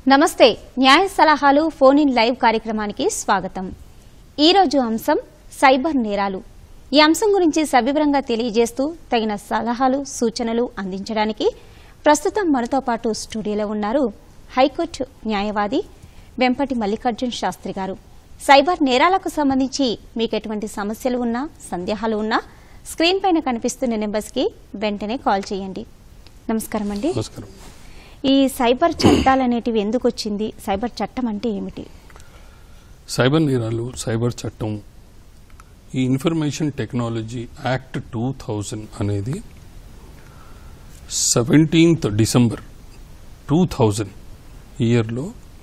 నమస్తే న్యాయ సలహాలు ఫోన్ ఇన్ లైవ్ కార్యక్రమానికి స్వాగతం ఈరోజు అంశం సైబర్ నేరాలు ఈ అంశం గురించి సవివరంగా తెలియజేస్తూ తగిన సలహాలు సూచనలు అందించడానికి ప్రస్తుతం మనతో పాటు స్టూడియోలో ఉన్నారు హైకోర్టు న్యాయవాది వెంపటి మల్లికార్జున్ శాస్త్రి గారు సైబర్ నేరాలకు సంబంధించి మీకు ఎటువంటి సమస్యలు ఉన్నా సందేహాలు ఉన్నా స్క్రీన్ పైన కనిపిస్తున్న నెంబర్స్కి వెంటనే కాల్ చేయండి నమస్కారం అండి నమస్కారం ఈ సైబర్ చట్టాలు అనేటివి ఎందుకు వచ్చింది సైబర్ చట్టం అంటే ఏమిటి సైబర్ నేరాలు సైబర్ చట్టం ఈ information technology act two thousand అనేది సెవెంటీన్త్ డిసెంబర్ టూ థౌజండ్ ఇయర్లో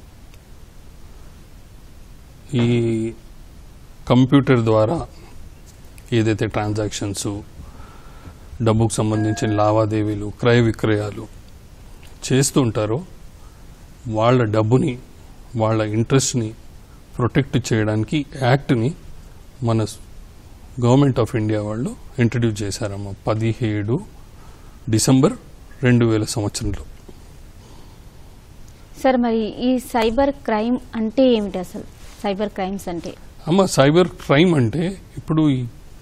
ఈ కంప్యూటర్ ద్వారా ఏదైతే ట్రాన్సాక్షన్స్ డబ్బుకు సంబంధించిన లావాదేవీలు క్రయ విక్రయాలు చేస్తుంటారో వాళ్ళ డబ్బుని వాళ్ళ ఇంట్రెస్ట్ని ప్రొటెక్ట్ చేయడానికి యాక్ట్ని మన గవర్నమెంట్ ఆఫ్ ఇండియా వాళ్ళు ఇంట్రడ్యూస్ చేశారమ్మ పదిహేడు డిసెంబర్ రెండు వేల సంవత్సరంలో సార్ మరి ఈ సైబర్ క్రైమ్ అంటే ఏమిటి అసలు సైబర్ క్రైమ్స్ అంటే అమ్మ సైబర్ క్రైమ్ అంటే ఇప్పుడు ఈ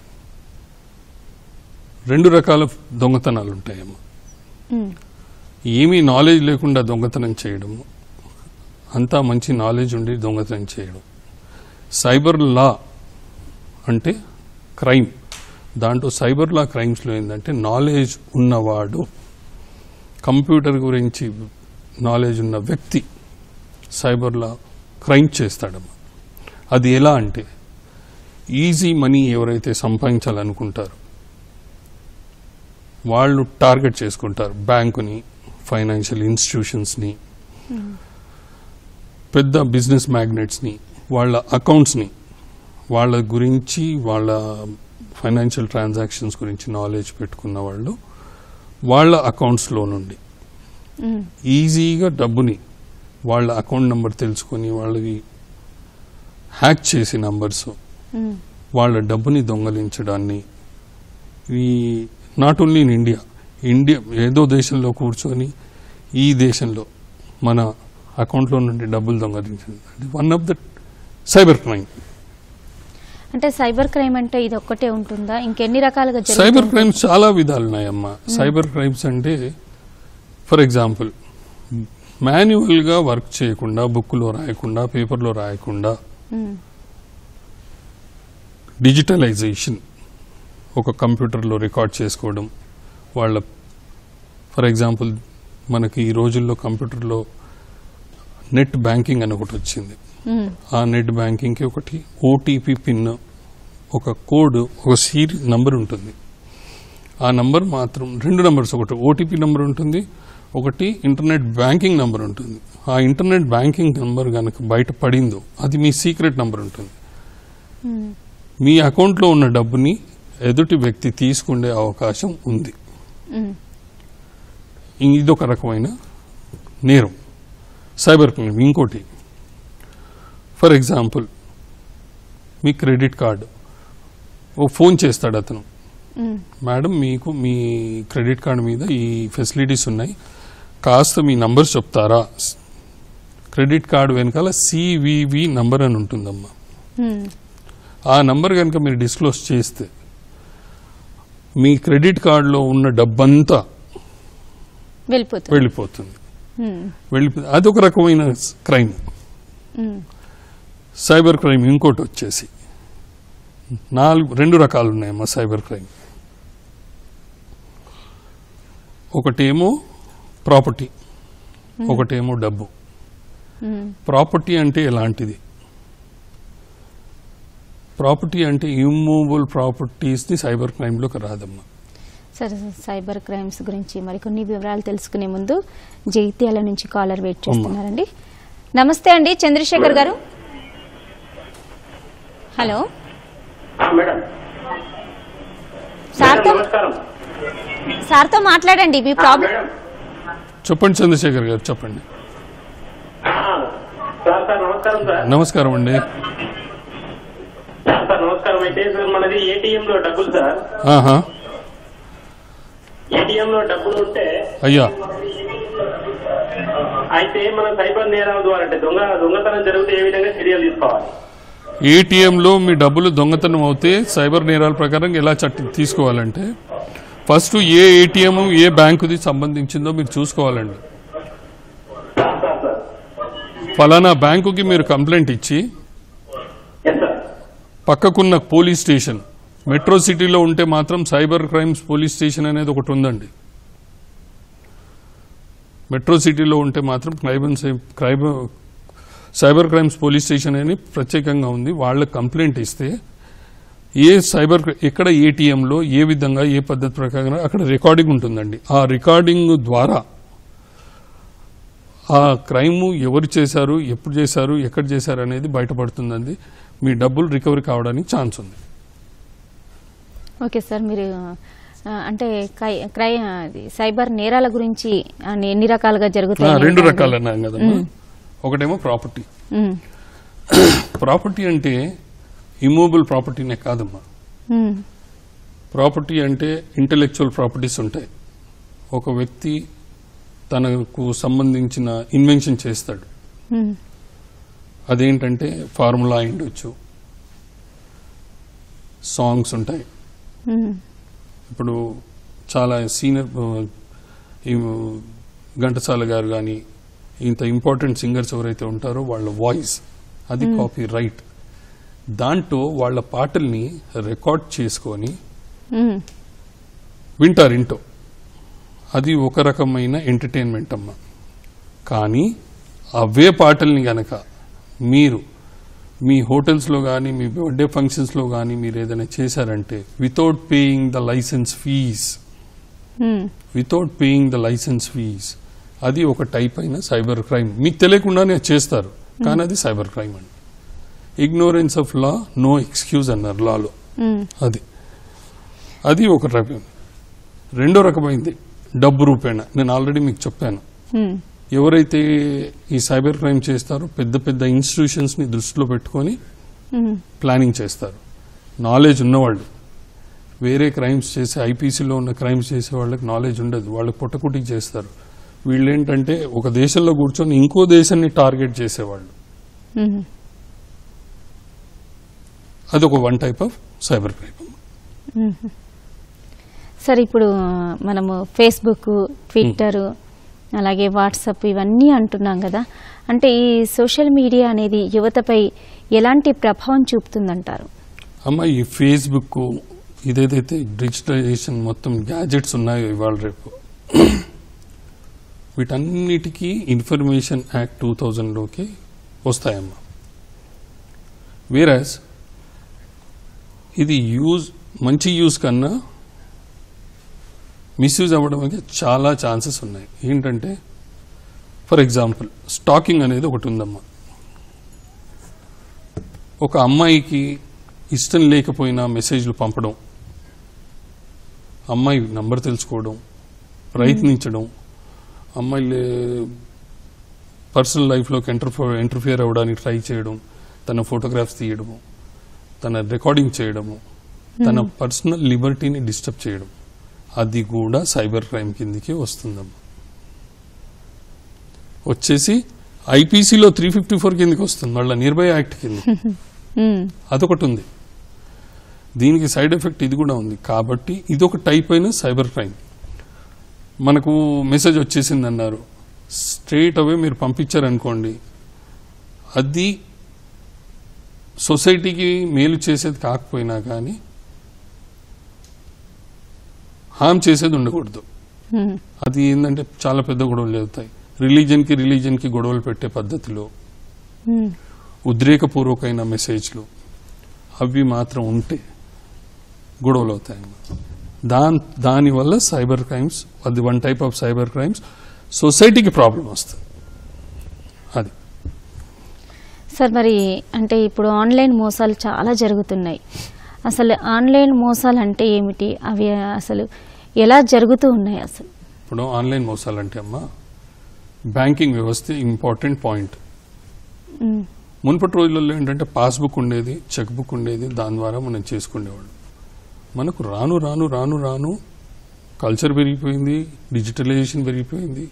రెండు రకాల దొంగతనాలు ఉంటాయమ్మ ఉమ్, ఏమీ నాలెడ్జ్ లేకుండా దొంగతనం చేయడము అంతా మంచి నాలెడ్జ్ ఉండి దొంగతనం చేయడం సైబర్ లా అంటే క్రైమ్ దాంట్లో సైబర్ లా క్రైమ్స్లో ఏంటంటే నాలెడ్జ్ ఉన్నవాడు కంప్యూటర్ గురించి నాలెడ్జ్ ఉన్న వ్యక్తి సైబర్ లా క్రైమ్ చేస్తాడమ్మా అది ఎలా అంటే ఈజీ మనీ ఎవరైతే సంపాదించాలనుకుంటారో వాళ్ళు టార్గెట్ చేసుకుంటారు బ్యాంకుని ఫైనాన్షియల్ ఇన్స్టిట్యూషన్స్ని పెద్ద బిజినెస్ మ్యాగ్నెట్స్ని వాళ్ళ అకౌంట్స్ని వాళ్ళ గురించి వాళ్ళ ఫైనాన్షియల్ ట్రాన్సాక్షన్స్ గురించి నాలెడ్జ్ పెట్టుకున్న వాళ్ళు వాళ్ళ అకౌంట్స్లో నుండి ఉమ్, ఈజీగా డబ్బుని వాళ్ళ అకౌంట్ నెంబర్ తెలుసుకొని వాళ్ళకి హ్యాక్ చేసి నంబర్స్ ఉమ్, వాళ్ళ డబ్బుని దొంగలించడాన్ని ఈ not only in India India ఏదో దేశంలో కూర్చొని ఈ దేశంలో మన అకౌంట్లో నుండి డబ్బులు దొంగలించడం one of the cyber crime అంటే సైబర్ క్రైమ్ అంటే ఇది ఒక్కటే ఉంటుందా ఇంకెన్ని రకాలుగా సైబర్ జరుగుతుంది? క్రైమ్స్ చాలా విధాలు ఉన్నాయమ్మా సైబర్ క్రైమ్స్ అంటే ఫర్ ఎగ్జాంపుల్ మాన్యువల్గా వర్క్ చేయకుండా బుక్లో రాయకుండా పేపర్లో రాయకుండా ఉమ్, డిజిటలైజేషన్ ఒక కంప్యూటర్లో రికార్డ్ చేసుకోవడం వాళ్ళ ఫర్ ఎగ్జాంపుల్ మనకి ఈ రోజుల్లో కంప్యూటర్లో నెట్ బ్యాంకింగ్ అని ఒకటి వచ్చింది ఉమ్, ఆ నెట్ బ్యాంకింగ్కి ఒకటి ఓటీపీ పిన్ ఒక కోడ్ ఒక సీరీ నంబర్ ఉంటుంది ఆ నంబర్ మాత్రం రెండు నంబర్స్ ఒకటి ఓటీపీ నంబర్ ఉంటుంది ఒకటి ఇంటర్నెట్ బ్యాంకింగ్ నంబర్ ఉంటుంది ఆ ఇంటర్నెట్ బ్యాంకింగ్ నంబర్ కనుక బయట పడిందో అది మీ సీక్రెట్ నంబర్ ఉంటుంది ఉమ్, మీ అకౌంట్లో ఉన్న డబ్బుని ఎదుటి వ్యక్తి తీసుకునే అవకాశం ఉంది ఉమ్, ఇదొక రకమైన నేరం సైబర్ క్రైమ్ ఇంకోటి ఫర్ ఎగ్జాంపుల్ మీ క్రెడిట్ కార్డు ఓ ఫోన్ చేస్తాడు అతను ఉమ్, మేడం మీకు మీ క్రెడిట్ కార్డు మీద ఈ ఫెసిలిటీస్ ఉన్నాయి కాస్త మీ నంబర్ చెప్తారా క్రెడిట్ కార్డు వెనకాల సివివి నంబర్ అని ఉంటుందమ్మా ఉమ్, ఆ నంబర్ కనుక మీరు డిస్క్లోజ్ చేస్తే మీ క్రెడిట్ కార్డులో ఉన్న డబ్బంతా వెళ్ళిపోతుంది వెళ్ళిపోతుంది ఉమ్, వెళ్ళిపో అదొక రకమైన క్రైమ్ ఉమ్, సైబర్ క్రైమ్ ఇంకోటి వచ్చేసి నాలుగు రెండు రకాలు ఉన్నాయమ్మా సైబర్ క్రైమ్ ఒకటేమో ప్రాపర్టీ ఒకటేమో డబ్బు ఉమ్, ప్రాపర్టీ అంటే ఎలాంటిది ప్రాపర్టీ అంటే ఇమ్మూవబుల్ ప్రాపర్టీస్ని సైబర్ క్రైమ్లోకి రాదమ్మా సరే సార్, సైబర్ క్రైమ్స్ గురించి మరికొన్ని వివరాలు తెలుసుకునే ముందు జైత్యాల నుంచి కాలర్ వెయిట్ చేస్తున్నారండి నమస్తే అండి చంద్రశేఖర్ గారు హలో ఆ, మేడం సార్తో నమస్కారం సార్తో మాట్లాడండి మీ ఆ, ప్రాబ్లం మేడం చెప్పండి చంద్రశేఖర్ గారు చెప్పండి ఆ, సార్ సార్ నమస్కారం సార్ నమస్కారం అండి సార్ నమస్కారం అయితే సార్ మనది ఏటీఎం లో డబ్బులు సార్ ఆహా ఏటీఎం లో డబ్బులు ఉంటే అయ్యా అయితే మన సైబర్ నేరాల ద్వారా అంటే దొంగ దొంగతనం జరిగితే ఏ విధంగా చర్యలు తీసుకోవాలి ఏటీఎంలో మీ డబ్బులు దొంగతనం అవుతే సైబర్ నేరాల ప్రకారం ఎలా చట్టం తీసుకోవాలంటే ఫస్ట్ ఏ ఏటీఎం ఏ బ్యాంకుది సంబంధించిందో మీరు చూసుకోవాలండి సార్ సార్ సార్ ఫలానా బ్యాంకుకి మీరు కంప్లైంట్ ఇచ్చి ఎస్ సార్ పక్కకున్న పోలీస్ స్టేషన్ మెట్రో సిటీలో ఉంటే మాత్రం సైబర్ క్రైమ్స్ పోలీస్ స్టేషన్ అనేది ఒకటి ఉందండి మెట్రో సిటీలో ఉంటే మాత్రం క్రైమ్ అండ్ సై- crime cyber crimes police station అని ప్రత్యేకంగా ఉంది వాళ్ళకి కంప్లైంట్ ఇస్తే ఏ సైబర్ క్రై- ఎక్కడ ఏటీఎంలో ఏ విధంగా ఏ పద్ధతి ప్రకారం అక్కడ రికార్డింగ్ ఉంటుందండి ఆ రికార్డింగ్ ద్వారా ఆ క్రైమ్ ఎవరు చేశారు ఎప్పుడు చేశారు ఎక్కడ చేశారు అనేది బయటపడుతుందండి మీ డబ్బులు రికవరీ కావడానికి ఛాన్స్ ఉంది ఓకే సార్ మీరు ఆ, అంటే క్రై- క్రై అది సైబర్ నేరాల గురించి అన్ని ఎన్ని రకాలుగా ఆ, జరుగుతాయి రెండు ఏంటంటే- రకాలు అన్నాం కదమ్మా ఒకటేమో ప్రాపర్టీ ఉమ్, ప్రాపర్టీ అంటే ఇమూవబుల్ ప్రాపర్టీనే కాదమ్మా ఉమ్, ప్రాపర్టీ అంటే ఇంటలెక్చువల్ ప్రాపర్టీస్ ఉంటాయి ఒక వ్యక్తి తనకు సంబంధించిన ఇన్వెన్షన్ చేస్తాడు ఉమ్, అదేంటంటే ఫార్ములా అయి ఉండొచ్చు సాంగ్స్ ఉంటాయి ఉమ్, ఇప్పుడు చాలా సీనియర్ ఆ, ఈ ఘంటసాల గారు కానీ ఇంత ఇంపార్టెంట్ సింగర్స్ ఎవరైతే ఉంటారో వాళ్ళ వాయిస్ అది కాపీ రైట్ దాంట్లో వాళ్ళ పాటల్ని రికార్డ్ చేసుకొని ఉమ్, వింటారు ఇంటో అది ఒక రకమైన ఎంటర్టైన్మెంట్ అమ్మ కానీ అవే పాటల్ని గనక మీరు మీ హోటల్స్లో కానీ మీ బర్త్డే ఫంక్షన్స్లో కానీ మీరు ఏదైనా చేశారంటే without paying the licence fees um, without paying the licence fees అది ఒక టైప్ అయిన సైబర్ క్రైమ్ మీకు తెలియకుండానే చేస్తారు కానీ అది సైబర్ క్రైమ్ అండి ignorance of law no excuse అన్నారు లాలో ఉమ్, అది అది ఒక రకం రెండో రకమైంది డబ్బు రూపేణ నేను ఆల్రెడీ మీకు చెప్పాను ఉమ్, ఎవరైతే ఈ సైబర్ క్రైమ్ చేస్తారో పెద్ద పెద్ద ఇన్స్టిట్యూషన్స్ ని దృష్టిలో పెట్టుకొని ఉమ్, ప్లానింగ్ చేస్తారు నాలెడ్జ్ ఉన్నవాళ్ళు వేరే క్రైమ్స్ చేసే ఐపీసీలో ఉన్న క్రైమ్స్ చేసే వాళ్ళకి నాలెడ్జ్ ఉండదు వాళ్ళు పుట్టకుటికి చేస్తారు వీళ్ళు ఏంటంటే ఒక దేశంలో కూర్చొని ఇంకో దేశాన్ని టార్గెట్ చేసేవాళ్ళు ఉమ్. అదొక one type of cyber crime sir ఇప్పుడు మనము ఫేస్బుక్ ట్విట్టర్ అలాగే వాట్సాప్ ఇవన్నీ అంటున్నాం కదా అంటే ఈ సోషల్ మీడియా అనేది యువతపై ఎలాంటి ప్రభావం చూపుతుందంటారు అమ్మ ఈ ఫేస్బుక్ ఇదేదైతే డిజిటలైజేషన్ మొత్తం గ్యాజెట్స్ ఉన్నాయో ఇవాళ రేపు వీటన్నిటికీ ఇన్ఫర్మేషన్ యాక్ట్ టూ థౌజండ్లోకి వస్తాయమ్మా వేరాజ్ ఇది యూజ్ మంచి యూజ్ కన్నా మిస్యూజ్ అవ్వడానికి చాలా ఛాన్సెస్ ఉన్నాయి ఏంటంటే ఫర్ ఎగ్జాంపుల్ స్టాకింగ్ అనేది ఒకటి ఉందమ్మా ఒక అమ్మాయికి ఇష్టం లేకపోయినా మెసేజ్లు పంపడం అమ్మాయి నంబర్ తెలుసుకోవడం ప్రయత్నించడం అమ్మాయి పర్సనల్ లైఫ్లోకి ఎంటర్ ఎంటర్ఫియర్ అవ్వడానికి ట్రై చేయడం తన ఫోటోగ్రాఫ్స్ తీయడము తన రికార్డింగ్ చేయడము తన పర్సనల్ లిబర్టీని డిస్టర్బ్ చేయడం అది కూడా సైబర్ క్రైమ్ కిందికి వస్తుందమ్మా వచ్చేసి ఐపీసీలో త్రీ ఫిఫ్టీ ఫోర్ కిందకి వస్తుంది మళ్ళీ నిర్భయ యాక్ట్ కింద ఉమ్, అదొకటి ఉంది దీనికి సైడ్ ఎఫెక్ట్ ఇది కూడా ఉంది కాబట్టి ఇది ఒక టైప్ అయిన సైబర్ క్రైమ్ మనకు మెసేజ్ వచ్చేసింది అన్నారు స్ట్రేట్ అవే మీరు పంపించారనుకోండి అది సొసైటీకి మేలు చేసేది కాకపోయినా కానీ హామ్ చేసేది ఉండకూడదు ఉమ్, అది ఏంటంటే చాలా పెద్ద గొడవలు అవుతాయి రిలీజన్కి రిలీజన్కి గొడవలు పెట్టే పద్ధతిలో ఉమ్, ఉద్రేకపూర్వకమైన మెసేజ్లు అవి మాత్రం ఉంటే గొడవలు అవుతాయి దాని దానివల్ల సైబర్ క్రైమ్స్ అది one type of cyber crimes సొసైటీకి ప్రాబ్లం వస్తుంది అది సార్ మరి అంటే ఇప్పుడు ఆన్లైన్ మోసాలు చాలా జరుగుతున్నాయి అసలు ఆన్లైన్ మోసాలు అంటే ఏమిటి అవి అసలు ఎలా జరుగుతూ ఉన్నాయి అసలు ఇప్పుడు ఆన్లైన్ మోసాలంటే అమ్మా బ్యాంకింగ్ వ్యవస్థ ఇంపార్టెంట్ పాయింట్ ఉమ్, మునుపటి రోజులలో ఏంటంటే పాస్బుక్ ఉండేది చెక్ బుక్ ఉండేది దాని ద్వారా మనం చేసుకునేవాళ్ళం మనకు రాను రాను రాను రాను కల్చర్ పెరిగిపోయింది డిజిటలైజేషన్ పెరిగిపోయింది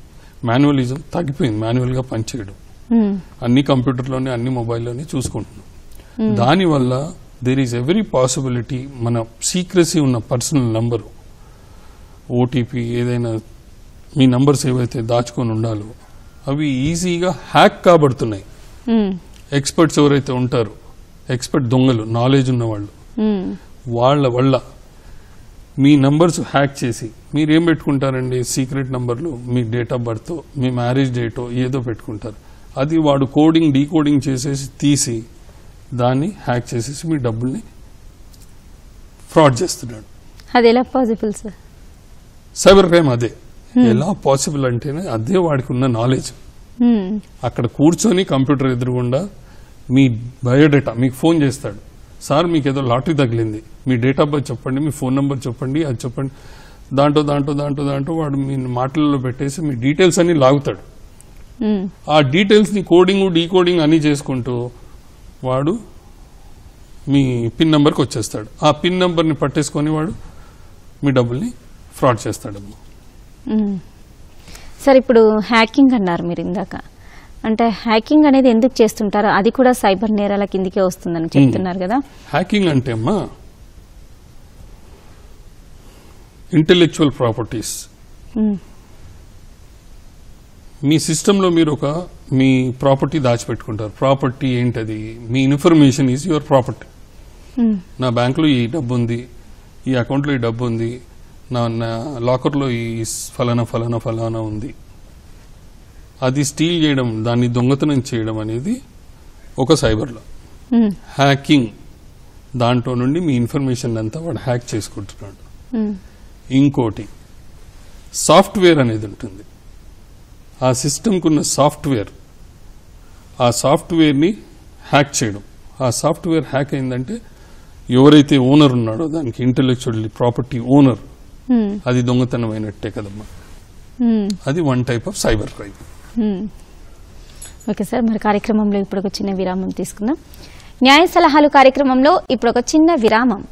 మాన్యువలిజం తగ్గిపోయింది మాన్యువల్గా పనిచేయడం ఉమ్, అన్ని కంప్యూటర్లోనే అన్ని మొబైల్లోనే చూసుకుంటున్నాం దానివల్ల దేర్ ఈస్ ఎవరీ పాసిబిలిటీ మన సీక్రసీ ఉన్న పర్సనల్ నంబరు ఓటీపీ ఏదైనా మీ నంబర్స్ ఏవైతే దాచుకొని ఉండాలో అవి ఈజీగా హ్యాక్ కాబడుతున్నాయి ఉమ్, ఎక్స్పర్ట్స్ ఎవరైతే ఉంటారో ఎక్స్పర్ట్ దొంగలు నాలెడ్జ్ ఉన్నవాళ్ళు ఉమ్, వాళ్ళ వల్ల మీ నంబర్స్ హ్యాక్ చేసి మీరేం పెట్టుకుంటారండి సీక్రెట్ నంబర్లు మీ డేట్ ఆఫ్ బర్త్ మీ మ్యారేజ్ డేటో ఏదో పెట్టుకుంటారు అది వాడు కోడింగ్ డీకోడింగ్ చేసేసి తీసి దాన్ని హ్యాక్ చేసేసి మీ డబ్బుల్ని ఫ్రాడ్ చేస్తున్నాడు అది ఎలా పాసిబుల్ సార్ సైబర్ క్రైమ్ అదే ఎలా పాసిబుల్ అంటేనే అదే వాడికి ఉన్న నాలెడ్జ్ ఉమ్, అక్కడ కూర్చొని కంప్యూటర్ ఎదురుగుండా మీ బయోడేటా మీకు ఫోన్ చేస్తాడు సార్ మీకు ఏదో లాటరీ తగిలింది మీ డేట్ ఆఫ్ బర్త్ చెప్పండి మీ ఫోన్ నెంబర్ చెప్పండి అది చెప్పండి దాంట్లో దాంట్లో దాంట్లో దాంట్లో వాడు మీ మాటలలో పెట్టేసి మీ డీటెయిల్స్ అన్ని లాగుతాడు ఉమ్, ఆ డీటెయిల్స్ని కోడింగ్ డీకోడింగ్ అన్ని చేసుకుంటూ వాడు మీ పిన్ నెంబర్కి వచ్చేస్తాడు ఆ పిన్ నెంబర్ని పట్టేసుకొని వాడు మీ డబ్బుల్ని ఫ్రాడ్ చేస్తాడమ్మా ఉమ్. సార్ ఇప్పుడు హ్యాకింగ్ అన్నారు మీరు ఇందాక అంటే హ్యాకింగ్ అనేది ఎందుకు చేస్తుంటారో అది కూడా సైబర్ నేరాల కిందికే వస్తుందని చెప్తున్నారు కదా హ్యాకింగ్ అంటే అమ్మా ఇంటెలెక్చువల్ ప్రాపర్టీస్ ఉమ్, మీ సిస్టంలో మీరు ఒక మీ ప్రాపర్టీ దాచిపెట్టుకుంటారు ప్రాపర్టీ ఏంటది మీ ఇన్ఫర్మేషన్ ఈజ్ యువర్ ప్రాపర్టీ ఉమ్, నా బ్యాంకులో ఈ డబ్బు ఉంది ఈ అకౌంట్లో ఈ డబ్బు ఉంది నా నా లాకర్లో ఈ ఫలానా ఫలానా ఫలానా ఉంది అది స్టీల్ చేయడం దాన్ని దొంగతనం చేయడం అనేది ఒక సైబర్లో ఉమ్, హ్యాకింగ్ దాంట్లో నుండి మీ ఇన్ఫర్మేషన్ అంతా వాడు హ్యాక్ చేసుకుంటున్నాడు ఉమ్, ఇంకోటి సాఫ్ట్వేర్ అనేది ఉంటుంది ఆ సిస్టమ్కి ఉన్న సాఫ్ట్వేర్ ఆ సాఫ్ట్వేర్ని హ్యాక్ చేయడం ఆ సాఫ్ట్వేర్ హ్యాక్ అయిందంటే ఎవరైతే ఓనర్ ఉన్నాడో దానికి ఇంటెలెక్చువల్ ప్రాపర్టీ ఓనర్ ఉమ్, అది దొంగతనం అయినట్టే కదమ్మా ఉమ్, అది one type of cyber crime um. Okay sir మరి కార్యక్రమంలో ఇప్పుడు ఒక చిన్న విరామం తీసుకుందాం న్యాయ సలహాలు కార్యక్రమంలో ఇప్పుడు ఒక చిన్న విరామం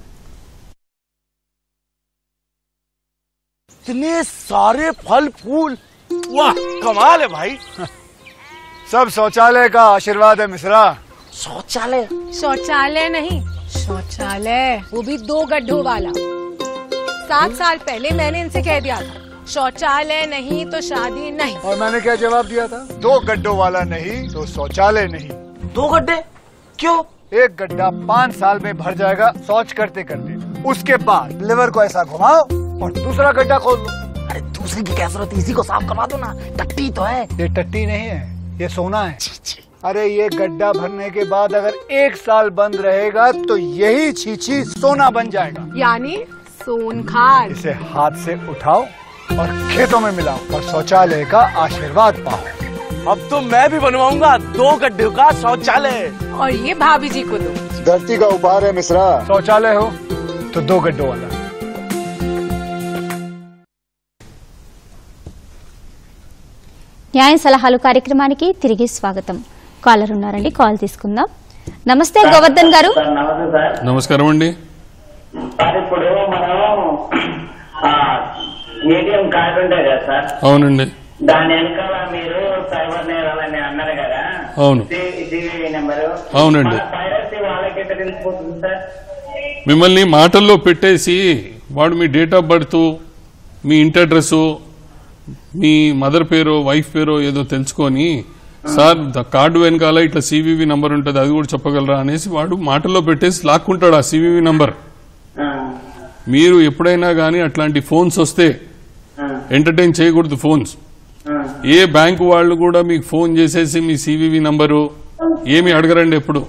इतने सारे फल फूल वाह कमाल है भाई सब शौचालय का आशीर्वाद है मिश्रा शौचालय शौचालय नहीं शौचालय वो भी दो गड्ढों वाला सात साल पहले मैंने इनसे कह दिया था शौचालय नहीं तो शादी नहीं और मैंने क्या जवाब दिया था दो गड्ढों वाला नहीं तो शौचालय नहीं दो गड्ढे क्यों एक गड्ढा पाँच साल में भर जाएगा शौच करते करते उसके बाद लिवर को ऐसा घुमाओ और दूसरा गड्ढा खोल लो अरे दूसरी की क्या जरूरत है? इसी को साफ करवा दो ना टट्टी तो है ये टट्टी नहीं है ये सोना है अरे ये गड्ढा भरने के बाद अगर एक साल बंद रहेगा तो यही छीछी सोना बन जाएगा यानी सोन खान इसे हाथ से उठाओ और खेतों में मिलाओ और शौचालय का आशीर्वाद पाओ अब तो मैं भी बनवाऊंगा दो गड्ढों का शौचालय और ये भाभी जी को दो धरती का उपहार है मिश्रा शौचालय हो तो दो गड्ढों वाला న్యాయ సలహాలు కార్యక్రమానికి తిరిగి స్వాగతం కాలర్ ఉన్నారండి కాల్ తీసుకుందాం నమస్తే గోవర్ధన్ గారు సార్ నమస్తే సార్ నమస్కారం అండి సార్ ఇప్పుడు మనం ఏటీఎం కార్డు ఉంటాయి కదా సార్ అవునండి దాని వెనకాల మీరు సైబర్ నేరాలని అన్నారు కదా అవును. సివివి నెంబరు అవునండి. పైరసీ వాళ్ళకి ఎట్లా తెలిసిపోతుంది సార్ మిమ్మల్ని మాటల్లో పెట్టేసి వాడు మీ డేట్ ఆఫ్ బర్త్ మీ ఇంటి అడ్రస్ మీ మదర్ పేరో వైఫ్ పేరో ఏదో తెలుసుకొని సార్ ద కార్డు వెనకాల ఇట్లా సివివి నంబర్ ఉంటుంది అది కూడా చెప్పగలరా అనేసి వాడు మాటల్లో పెట్టేసి లాక్కుంటాడు ఆ సివివి నంబర్ ఆ, మీరు ఎప్పుడైనా కానీ అట్లాంటి ఫోన్స్ వస్తే ఆ, ఎంటర్టైన్ చేయకూడదు ఫోన్స్ ఆ. ఏ బ్యాంకు వాళ్ళు కూడా మీకు ఫోన్ చేసేసి మీ సివివి నంబరు ఏమి అడగరండి ఎప్పుడు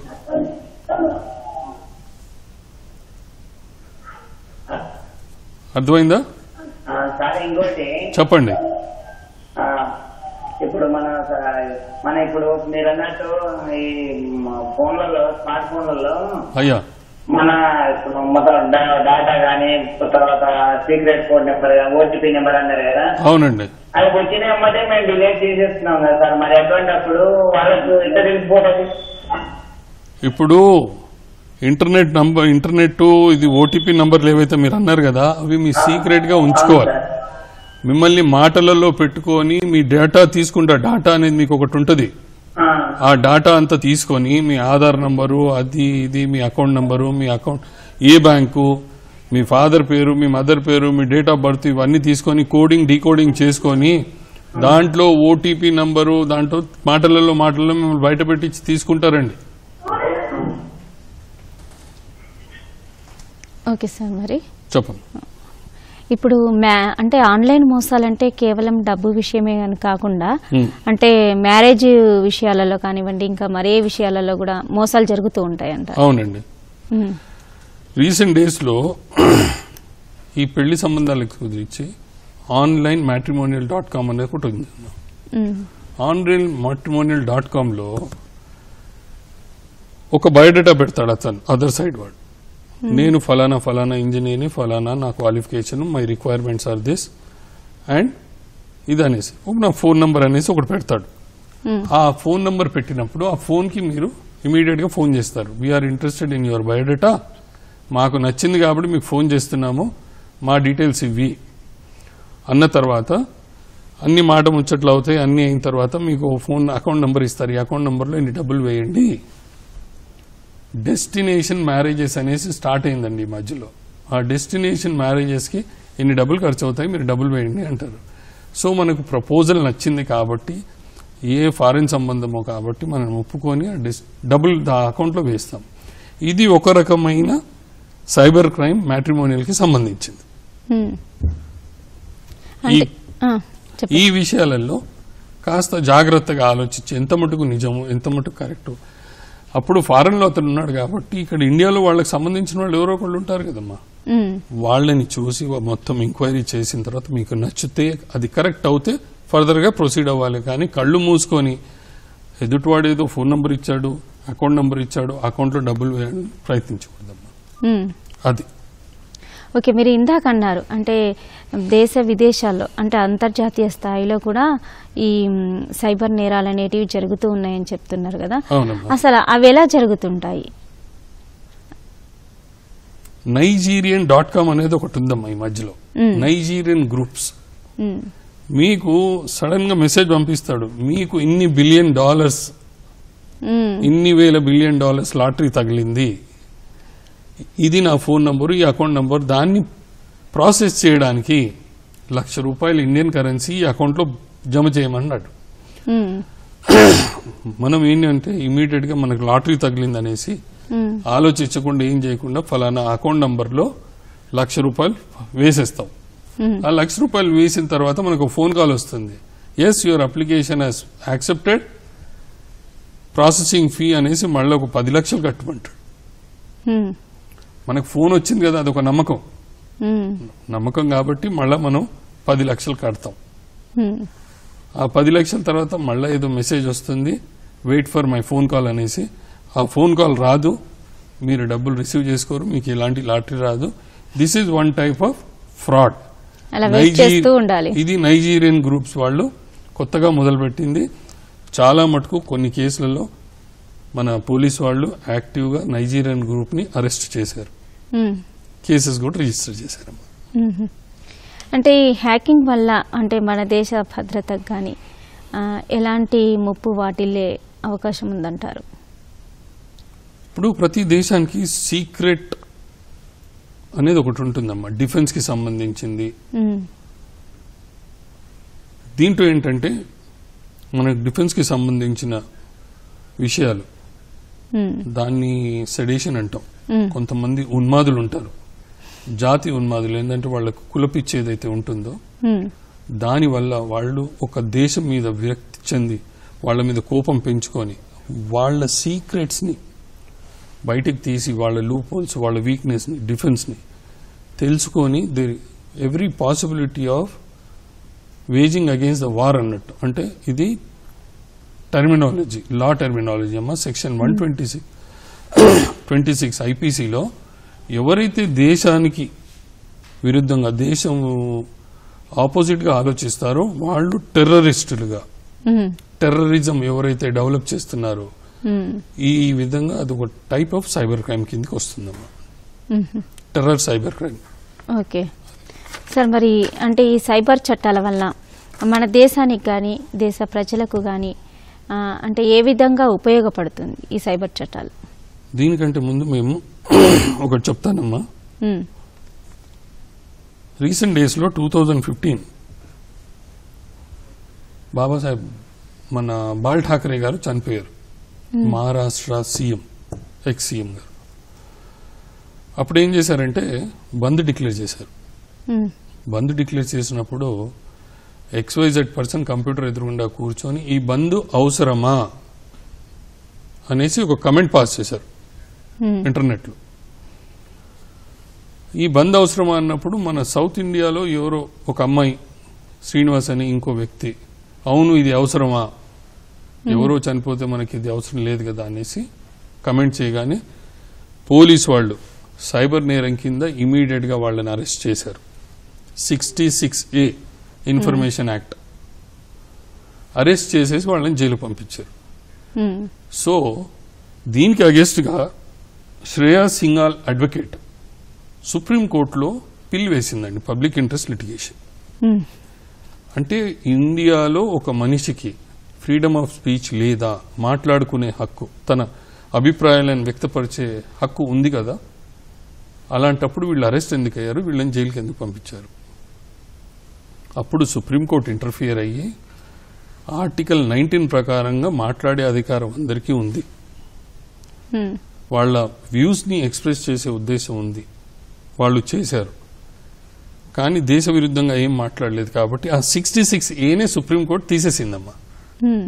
అర్థమైందా ఆ, సార్ ఇంకోటి చెప్పండి ఆ, ఇప్పుడు మన స- మన ఇప్పుడు మీరు అన్నట్టు ఈ మ- ఫోన్లలో స్మార్ట్ ఫోన్లలో అయ్యా మన ఇప్పుడు మొత్తం డా- డేటా కానీ తర్వాత secret code number OTP number అన్నారు కదా అవునండి అది వచ్చిన వెంబడే మేము డిలీట్ చేసేస్తున్నాం కదా సార్ మరి అటువంటిప్పుడు వాళ్ళకు ఎంత తెలిసిపోతుంది ఇప్పుడు ఇంటర్నెట్ నంబర్ ఇంటర్నెట్ ఇది ఓటీపీ నంబర్లు ఏవైతే మీరు అన్నారు కదా అవి మీ సీక్రెట్ గా ఉంచుకోవాలి మిమ్మల్ని మాటలలో పెట్టుకొని మీ డేటా తీసుకుంటా డాటా అనేది మీకు ఒకటి ఉంటుంది ఆ, ఆ డాటా అంతా తీసుకొని మీ ఆధార్ నంబరు అది ఇది మీ అకౌంట్ నంబరు మీ అకౌంట్ ఏ బ్యాంకు మీ ఫాదర్ పేరు మీ మదర్ పేరు మీ డేట్ ఆఫ్ బర్త్ ఇవన్నీ తీసుకొని కోడింగ్ డీకోడింగ్ చేసుకొని దాంట్లో ఓటీపీ నంబరు దాంట్లో మాటలలో మాటలలో మిమ్మల్ని బయట పెట్టించి తీసుకుంటారండి ఓకే సార్ మరి చెప్పండి ఇప్పుడు మ్యా అంటే ఆన్లైన్ మోసాలంటే కేవలం డబ్బు విషయమే అని కాకుండా Hmm. అంటే మ్యారేజ్ విషయాలలో కానివ్వండి ఇంకా మరే విషయాలలో కూడా మోసాలు జరుగుతూ ఉంటాయంట అవునండి ఉమ్, రీసెంట్ డేస్లో ఈ పెళ్లి సంబంధాలకు కుదిరించి ఆన్లైన్ మ్యాట్రిమోనియల్ డాట్ కామ్ అనేది ఒకటి ఉంది ఉమ్, ఆన్లైన్ మ్యాట్రిమోనియల్ డాట్ కామ్లో ఒక బయోడేటా పెడతాడు అతను అదర్ సైడ్ వాడు నేను ఫలానా ఫలానా ఇంజనీర్ని ఫలానా నా qualification my requirements are this and ఇది అనేసి ఒక నా ఫోన్ నంబర్ అనేసి ఒకటి పెడతాడు ఉమ్, ఆ ఫోన్ నంబర్ పెట్టినప్పుడు ఆ ఫోన్కి మీరు ఇమీడియట్గా ఫోన్ చేస్తారు we're interested in your biodata మాకు నచ్చింది కాబట్టి మీకు ఫోన్ చేస్తున్నాము మా డీటెయిల్స్ ఇవి అన్న తర్వాత అన్ని మాట ముచ్చట్లు అవుతాయి అన్ని అయిన తర్వాత మీకు ఓ ఫోన్ అకౌంట్ నెంబర్ ఇస్తారు ఈ అకౌంట్ నెంబర్లో ఇన్ని డబ్బులు వేయండి డెస్టినేషన్ మ్యారేజెస్ అనేసి స్టార్ట్ అయిందండి ఈ మధ్యలో ఆ డెస్టినేషన్ మ్యారేజెస్కి ఇన్ని డబ్బులు ఖర్చు అవుతాయి మీరు డబ్బులు వేయండి అంటారు సో మనకు ప్రపోజల్ నచ్చింది కాబట్టి ఏ ఫారిన్ సంబంధమో కాబట్టి మనం ఒప్పుకొని ఆ డెస్ డబ్బులు ఆ అకౌంట్లో వేస్తాం ఇది ఒక రకమైన సైబర్ క్రైమ్ మ్యాట్రిమోనియల్కి సంబంధించింది ఉమ్. అంటే ఆ, చెప్పండి ఈ విషయాలలో కాస్త జాగ్రత్తగా ఆలోచించి ఎంత మటుకు నిజము ఎంత మటుకు కరెక్టు అప్పుడు ఫారెన్లో అతను ఉన్నాడు కాబట్టి ఇక్కడ ఇండియాలో వాళ్ళకి సంబంధించిన వాళ్ళు ఎవరో ఒకళ్ళు ఉంటారు కదమ్మా ఉమ్, వాళ్ళని చూసి వా- మొత్తం ఎంక్వైరీ చేసిన తర్వాత మీకు నచ్చితే అది కరెక్ట్ అవుతే ఫర్దర్గా ప్రొసీడ్ అవ్వాలి కానీ కళ్ళు మూసుకొని ఎదుటివాడు ఏదో ఫోన్ నంబర్ ఇచ్చాడు అకౌంట్ నంబర్ ఇచ్చాడు అకౌంట్లో డబ్బులు వేయాలని ప్రయత్నించకూడదమ్మా ఉమ్. అది ఓకే మీరు ఇందాక అన్నారు అంటే దేశ విదేశాల్లో అంటే అంతర్జాతీయ స్థాయిలో కూడా ఈ మ్, సైబర్ నేరాలు అనేటివి జరుగుతూ ఉన్నాయని చెప్తున్నారు కదా అవునమ్మా అసలు అవి ఎలా జరుగుతుంటాయి నైజీరియన్ డాట్ కామ్ అనేది ఒకటి ఉందమ్మా ఈ మధ్యలో మ్. నైజీరియన్ గ్రూప్స్ ఉమ్, మీకు సడన్ గా మెసేజ్ పంపిస్తాడు మీకు ఇన్ని బిలియన్ డాలర్స్ ఉమ్, ఇన్ని వేల బిలియన్ డాలర్స్ లాటరీ తగిలింది ఇది నా ఫోన్ నంబరు ఈ అకౌంట్ నంబర్ దాన్ని ప్రాసెస్ చేయడానికి లక్ష రూపాయలు ఇండియన్ కరెన్సీ ఈ అకౌంట్లో జమ చేయమన్నాడు ఉమ్, మనం ఏంటంటే ఇమీడియట్ గా మనకు లాటరీ తగిలింది అనేసి ఉమ్, ఆలోచించకుండా ఏం చేయకుండా ఫలానా అకౌంట్ నంబర్లో లక్ష రూపాయలు వేసేస్తాం ఉమ్, ఆ లక్ష రూపాయలు వేసిన తర్వాత మనకు ఫోన్ కాల్ వస్తుంది yes your application has accepted processing fee అనేసి మళ్ళీ ఒక పది లక్షలు కట్టమంటాడు ఉమ్, మనకు ఫోన్ వచ్చింది కదా అదొక నమ్మకం ఉమ్, నమ్మకం కాబట్టి మళ్ళీ మనం పది లక్షలు కడతాం ఉమ్, ఆ పది లక్షల తర్వాత మళ్ళీ ఏదో మెసేజ్ వస్తుంది wait for my phone call అనేసి ఆ ఫోన్ కాల్ రాదు మీరు డబ్బులు రిసీవ్ చేసుకోరు మీకు ఎలాంటి లాటరీ రాదు this is one type of fraud అలా వెయిట్ చేస్తూ ఉండాలి ఇది నైజీరియన్ గ్రూప్స్ వాళ్ళు కొత్తగా మొదలుపెట్టింది చాలా మటుకు కొన్ని కేసులలో మన పోలీస్ వాళ్ళు యాక్టివ్గా నైజీరియన్ గ్రూప్ ని అరెస్ట్ చేశారు ఉమ్, కేసెస్ కూడా రిజిస్టర్ చేశారు ఉమ్. అంటే ఈ హ్యాకింగ్ వల్ల అంటే మన దేశ భద్రతకు కానీ ఎలాంటి ముప్పు వాటిల్లే అవకాశం ఉందంటారు ఇప్పుడు ప్రతి దేశానికి సీక్రెట్ అనేది ఒకటి ఉంటుందమ్మా డిఫెన్స్ కి సంబంధించింది ఉమ్, దీంట్లో ఏంటంటే మన డిఫెన్స్ కి సంబంధించిన విషయాలు ఉమ్, దాన్ని సెడేషన్ అంటాం ఉమ్, కొంతమంది ఉన్మాదులు ఉంటారు జాతి ఉన్మాదులు ఏంటంటే వాళ్ళకు కులపిచ్చి ఏదైతే ఉంటుందో ఉమ్, దానివల్ల వాళ్ళు ఒక దేశం మీద విరక్తి చెంది వాళ్ళ మీద కోపం పెంచుకొని వాళ్ళ సీక్రెట్స్ని బయటికి తీసి వాళ్ళ లూప్ హోల్స్ వాళ్ళ వీక్నెస్ని డిఫెన్స్ని తెలుసుకొని the every possibility of waging against the war అన్నట్టు అంటే ఇది టర్మినాలజీ లా టర్మినాలజీ అమ్మ section one twenty six twenty six ఐపీసీలో ఎవరైతే దేశానికి విరుద్ధంగా దేశం ఆపోజిట్గా ఆలోచిస్తారో వాళ్ళు టెర్రరిస్టులుగా ఉమ్, టెర్రరిజం ఎవరైతే డెవలప్ చేస్తున్నారో ఉమ్, ఈ విధంగా అది ఒక టైప్ ఆఫ్ సైబర్ క్రైమ్ కిందకి వస్తుందమ్మా ఉమ్. Terror cyber crime okay sir మరి అంటే ఈ సైబర్ చట్టాల వల్ల మన దేశానికి కానీ దేశ ప్రజలకు కానీ అంటే ఏ విధంగా ఉపయోగపడుతుంది ఈ సైబర్ చట్టాలు దీనికంటే ముందు మేము ఒకటి చెప్తానమ్మా ఉమ్, రీసెంట్ డేస్లో టూ థౌజండ్ ఫిఫ్టీన్ బాబాసాహెబ్ మన బాల్ ఠాకరే గారు చనిపోయారు మహారాష్ట్ర సీఎం ఎక్స్ సీఎం గారు అప్పుడు ఏం చేశారంటే బంద్ డిక్లేర్ చేశారు ఉమ్, బంద్ డిక్లేర్ చేసినప్పుడు ఎక్స్వైజెడ్ పర్సన్ కంప్యూటర్ ఎదురుగుండా కూర్చొని ఈ బంద్ అవసరమా అనేసి ఒక కమెంట్ పాస్ చేశారు ఉమ్, ఇంటర్నెట్లో ఈ బంద్ అవసరమా అన్నప్పుడు మన సౌత్ ఇండియాలో ఎవరో ఒక అమ్మాయి శ్రీనివాస్ అని ఇంకో వ్యక్తి అవును ఇది అవసరమా ఎవరో చనిపోతే మనకి ఇది అవసరం లేదు కదా అనేసి కమెంట్ చేయగానే పోలీస్ వాళ్ళు సైబర్ నేరం కింద ఇమీడియట్ గా వాళ్ళని అరెస్ట్ చేశారు sixty six A information act arrest చేసేసి వాళ్ళని జైలు పంపించారు ఉమ్, సో దీనికి అగేన్స్ట్గా శ్రేయా సింగాల్ అడ్వకేట్ సుప్రీంకోర్టులో పిల్ వేసిందండి పబ్లిక్ ఇంట్రెస్ట్ లిటిగేషన్ ఉమ్, అంటే ఇండియాలో ఒక మనిషికి ఫ్రీడమ్ ఆఫ్ స్పీచ్ లేదా మాట్లాడుకునే హక్కు తన అభిప్రాయాలను వ్యక్తపరిచే హక్కు ఉంది కదా అలాంటప్పుడు వీళ్ళు అరెస్ట్ ఎందుకు అయ్యారు వీళ్ళని జైలుకి ఎందుకు పంపించారు అప్పుడు సుప్రీంకోర్టు ఇంటర్ఫియర్ అయ్యి ఆర్టికల్ నైన్టీన్ ప్రకారంగా మాట్లాడే అధికారం అందరికీ ఉంది ఉమ్, వాళ్ళ వ్యూస్ని ఎక్స్ప్రెస్ చేసే ఉద్దేశం ఉంది వాళ్ళు చేశారు కానీ దేశ విరుద్ధంగా ఏం మాట్లాడలేదు కాబట్టి ఆ సిక్స్టీ సిక్స్ ఏనే సుప్రీంకోర్టు తీసేసిందమ్మా ఉమ్,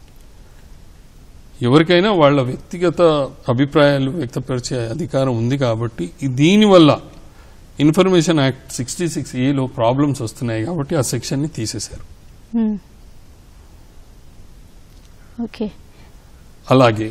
ఎవరికైనా వాళ్ళ వ్యక్తిగత అభిప్రాయాలు వ్యక్తపరిచే అధికారం ఉంది కాబట్టి ఈ దీనివల్ల ఇన్ఫర్మేషన్ యాక్ట్ సిక్స్టీ సిక్స్ ఏలో ప్రాబ్లమ్స్ వస్తున్నాయి కాబట్టి ఆ సెక్షన్ని తీసేశారు ఉమ్. ఓకే అలాగే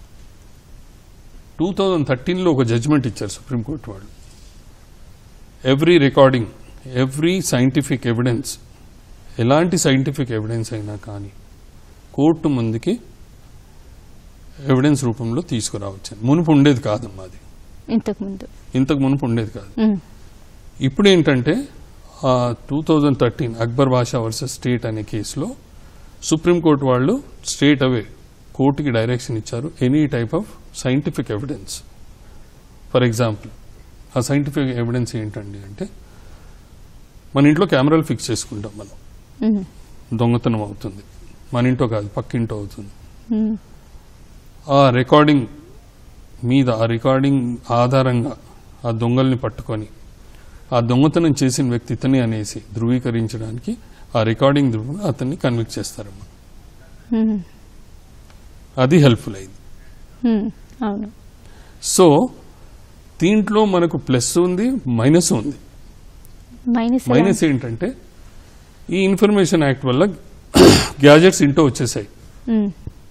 టూ థౌజండ్ థర్టీన్లో ఒక జడ్జిమెంట్ ఇచ్చారు సుప్రీంకోర్టు వాళ్ళు every recording every scientific evidence ఎలాంటి సైంటిఫిక్ ఎవిడెన్స్ అయినా కానీ కోర్టు ముందుకి ఎవిడెన్స్ రూపంలో తీసుకురావచ్చు మునుపు ఉండేది కాదమ్మా అది ఇంతకుముందు ఇంతకు మునుపు ఉండేది కాదు ఉమ్, ఇప్పుడు ఏంటంటే two thousand thirteen Akbar Basha versus state అనే కేసులో సుప్రీంకోర్టు వాళ్ళు స్ట్రేట్ అవే కోర్టుకి డైరెక్షన్ ఇచ్చారు any type of scientific evidence for example ఆ సైంటిఫిక్ ఎవిడెన్స్ ఏంటండి అంటే మన ఇంట్లో కెమెరాలు ఫిక్స్ చేసుకుంటాం మనం ఉమ్, దొంగతనం అవుతుంది మన ఇంట్లో కాదు పక్కింటో అవుతుంది ఉమ్, ఆ రికార్డింగ్ మీద ఆ రికార్డింగ్ ఆధారంగా ఆ దొంగల్ని పట్టుకొని ఆ దొంగతనం చేసిన వ్యక్తి ఇతనే అనేసి ధృవీకరించడానికి ఆ రికార్డింగ్ ద్వారా అతన్ని కన్విక్ట్ చేస్తారమ్మా ఉమ్, అది హెల్ప్ఫుల్ అయింది ఉమ్, అవును సో దీంట్లో మనకు ప్లస్ ఉంది మైనస్ ఉంది మైనస్ ఎలా? మైనస్ ఏంటంటే ఈ ఇన్ఫర్మేషన్ యాక్ట్ వల్ల గ్యాజెట్స్ ఇంటో వచ్చేసాయి ఉమ్,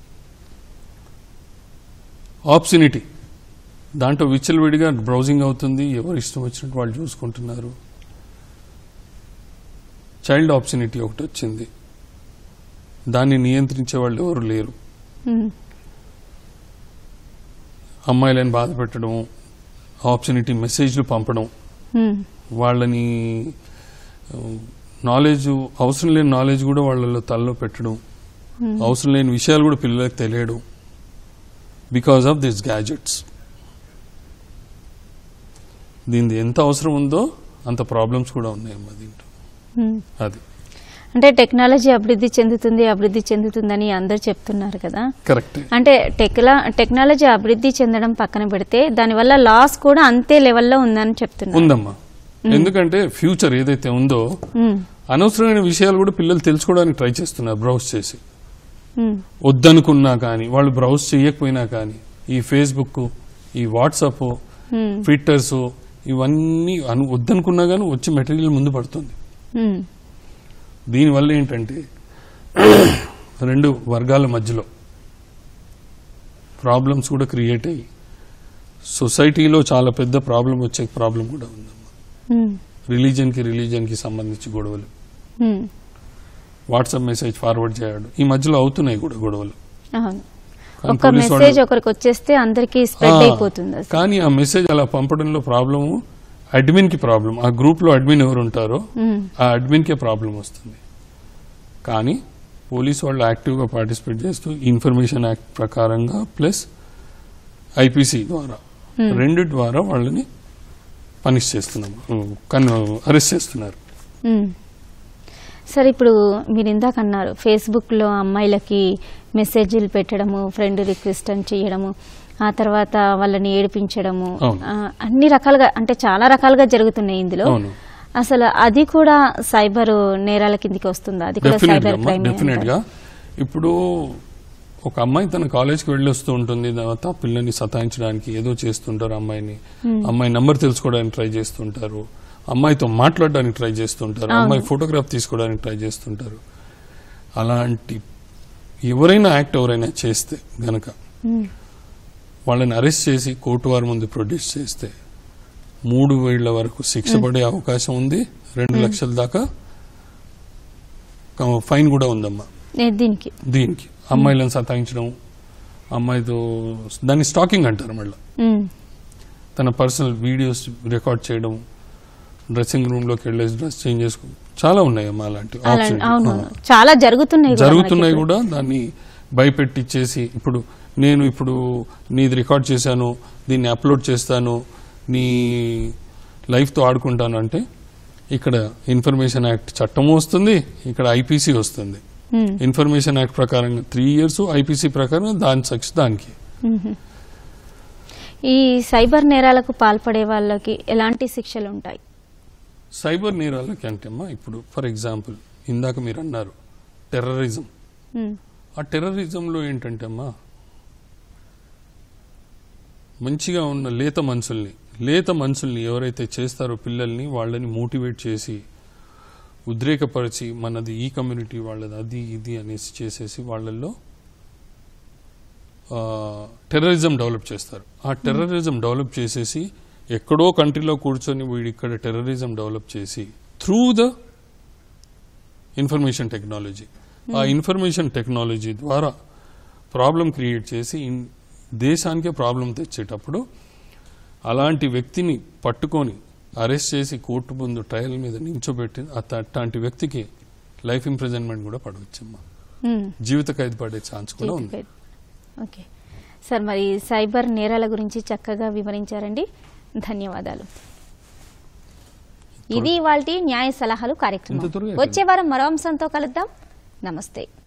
ఆప్షనిటీ దాంట్లో విచ్చలవిడిగా బ్రౌజింగ్ అవుతుంది ఎవరు ఇష్టం వచ్చినట్టు వాళ్ళు చూసుకుంటున్నారు చైల్డ్ ఆప్షనిటీ ఒకటి వచ్చింది దాన్ని నియంత్రించే వాళ్ళు ఎవరు లేరు ఉమ్, అమ్మాయిలను బాధ పెట్టడం ఆప్షనిటీ మెసేజ్లు పంపడం ఉమ్, వాళ్ళని నాలెడ్జ్ అవసరం లేని నాలెడ్జ్ కూడా వాళ్ళలో తలలో పెట్టడం అవసరం లేని విషయాలు కూడా పిల్లలకు తెలియడం బికాస్ ఆఫ్ దిస్ గ్యాజెట్స్ దీనిది ఎంత అవసరం ఉందో అంత ప్రాబ్లమ్స్ కూడా ఉన్నాయమ్మా దీంట్లో ఉమ్. అది అంటే టెక్నాలజీ అభివృద్ధి చెందుతుంది అభివృద్ధి చెందుతుందని అందరు చెప్తున్నారు కదా కరెక్టే అంటే టెక్లా టెక్నాలజీ అభివృద్ధి చెందడం పక్కన పెడితే దానివల్ల లాస్ కూడా అంతే లెవెల్లో ఉందని చెప్తున్నారు ఉందమ్మా ఎందుకంటే ఫ్యూచర్ ఏదైతే ఉందో ఉమ్, అనవసరమైన విషయాలు కూడా పిల్లలు తెలుసుకోవడానికి ట్రై చేస్తున్నారు బ్రౌజ్ చేసి ఉమ్, వద్దనుకున్నా కానీ వాళ్ళు బ్రౌజ్ చేయకపోయినా కానీ ఈ ఫేస్బుక్ ఈ వాట్సాప్ ఉమ్, ట్విట్టర్స్ ఇవన్నీ అను వద్దనుకున్నా కానీ వచ్చి మెటీరియల్ ముందు పడుతుంది ఉమ్, దీనివల్ల ఏంటంటే రెండు వర్గాల మధ్యలో ప్రాబ్లమ్స్ కూడా క్రియేట్ అయ్యి సొసైటీలో చాలా పెద్ద ప్రాబ్లం వచ్చే ప్రాబ్లం కూడా ఉందమ్మా ఉమ్, రిలీజన్కి రిలీజన్కి సంబంధించి గొడవలు ఉమ్, వాట్సాప్ మెసేజ్ ఫార్వర్డ్ చేయడం ఈ మధ్యలో అవుతున్నాయి కూడా గొడవలు అవును కానీ ఒక పోలీసు మెసేజ్ వాళ్ళు- ఒకరికి వచ్చేస్తే అందరికి స్ప్రెడ్ ఆ, అయిపోతుంది అసలు కానీ ఆ మెసేజ్ అలా పంపడంలో ప్రాబ్లము అడ్మిన్ కి ప్రాబ్లం ఆ గ్రూప్ లో అడ్మిన్ ఎవరు ఉంటారో మ్మ్. ఆ అడ్మిన్ కే ప్రాబ్లం వస్తుంది కానీ పోలీస్ వాళ్ళు యాక్టివ్ గా పార్టిసిపేట్ చేస్తూ ఇన్ఫర్మేషన్ యాక్ట్ ప్రకారంగా ప్లస్ ఐపీసీ ద్వారా రెండు ద్వారా వాళ్ళని పనిష్ చేస్తున్నాం అరెస్ట్ చేస్తున్నారు మ్మ్. సరే ఇప్పుడు మీరు ఇందాక అన్నారు ఫేస్బుక్లో అమ్మాయిలకి మెసేజ్లు పెట్టడము ఫ్రెండ్ రిక్వెస్ట్ అని చేయడము ఆ తర్వాత వాళ్ళని ఏడిపించడము అవును. ఆ, అన్ని రకాలుగా అంటే చాలా రకాలుగా జరుగుతున్నాయి ఇందులో అవును. అసలు అది కూడా సైబర్ నేరాల కిందికి వస్తుందా అది కూడా డెఫినెట్ సైబర్ క్రైమ్ డెఫినెట్ గా ఇప్పుడు ఒక అమ్మాయి తన కాలేజ్కి వెళ్ళి వస్తూ ఉంటుంది తర్వాత ఆ పిల్లని సతాయించడానికి ఏదో చేస్తుంటారు అమ్మాయిని అమ్మాయి నంబర్ తెలుసుకోవడానికి ట్రై చేస్తుంటారు అమ్మాయితో మాట్లాడడానికి ట్రై చేస్తుంటారు అమ్మాయి ఫోటోగ్రాఫ్ తీసుకోవడానికి ట్రై చేస్తుంటారు అలాంటి ఎవరైనా యాక్ట్ ఎవరైనా చేస్తే గనక వాళ్ళని అరెస్ట్ చేసి కోర్టు వారి ముందు ప్రొడ్యూస్ చేస్తే మూడు వేళ్ల వరకు శిక్ష పడే అవకాశం ఉంది రెండు లక్షల దాకా క- ఫైన్ కూడా ఉందమ్మా దీనికి దీనికి అమ్మాయిలను సతాయించడం అమ్మాయితో దాన్ని స్టాకింగ్ అంటారు మళ్ళీ మ్మ్. తన పర్సనల్ వీడియోస్ రికార్డ్ చేయడం డ్రెస్సింగ్ రూమ్ లోకి వెళ్ళేసి డ్రెస్ చేంజ్ చేసుకో చాలా ఉన్నాయమ్మా అలాంటివి అలా options. అవును ఆ. చాలా జరుగుతున్నాయి కూడా జరుగుతున్నాయి మనకి కూడా దాన్ని భయపెట్టిచ్చేసి ఇప్పుడు నేను ఇప్పుడు నీది రికార్డ్ చేశాను దీన్ని అప్లోడ్ చేస్తాను నీ లైఫ్తో ఆడుకుంటాను అంటే ఇక్కడ ఇన్ఫర్మేషన్ యాక్ట్ చట్టము వస్తుంది ఇక్కడ ఐపీసీ వస్తుంది మ్మ్. ఇన్ఫర్మేషన్ యాక్ట్ ప్రకారంగా త్రీ ఇయర్స్ ఐపీసీ ప్రకారం దాని శిక్ష దానికి మ్మ్. ఈ సైబర్ నేరాలకు పాల్పడే వాళ్ళకి ఎలాంటి శిక్షలు ఉంటాయి సైబర్ నేరాలకి అంటే అమ్మా ఇప్పుడు ఫర్ ఎగ్జాంపుల్ ఇందాక మీరు అన్నారు టెర్రరిజం మ్మ్. ఆ టెర్రరిజంలో ఏంటంటే అమ్మా మంచిగా ఉన్న లేత మనుషుల్ని లేత మనుషుల్ని ఎవరైతే చేస్తారో పిల్లల్ని వాళ్ళని మోటివేట్ చేసి ఉద్రేకపరిచి మనది ఈ కమ్యూనిటీ వాళ్ళది అది ఇది అనేసి చేసేసి వాళ్ళల్లో టెర్రరిజం డెవలప్ చేస్తారు ఆ టెర్రరిజం డెవలప్ చేసేసి ఎక్కడో కంట్రీలో కూర్చొని వీడు ఇక్కడ టెర్రరిజం డెవలప్ చేసి త్రూ ద ఇన్ఫర్మేషన్ టెక్నాలజీ ఆ ఇన్ఫర్మేషన్ టెక్నాలజీ ద్వారా ప్రాబ్లం క్రియేట్ చేసి ఇన్- దేశానికే ప్రాబ్లం తెచ్చేటప్పుడు అలాంటి వ్యక్తిని పట్టుకొని అరెస్ట్ చేసి కోర్టు ముందు ట్రయల్ మీద నించోబెట్టి అత- అట్లాంటి వ్యక్తికి లైఫ్ ఇంప్రిజన్మెంట్ కూడా పడవచ్చమ్మా మ్మ్. జీవిత ఖైదు పడే ఛాన్స్ కూడా ఉంది చేతిపై. ఓకే సార్ మరి సైబర్ నేరాల గురించి చక్కగా వివరించారండి ధన్యవాదాలు ఇది ఇవాళ న్యాయ సలహాలు కార్యక్రమం ఇంత త్వరగా వచ్చే వారం మరో అంశంతో కలుద్దాం నమస్తే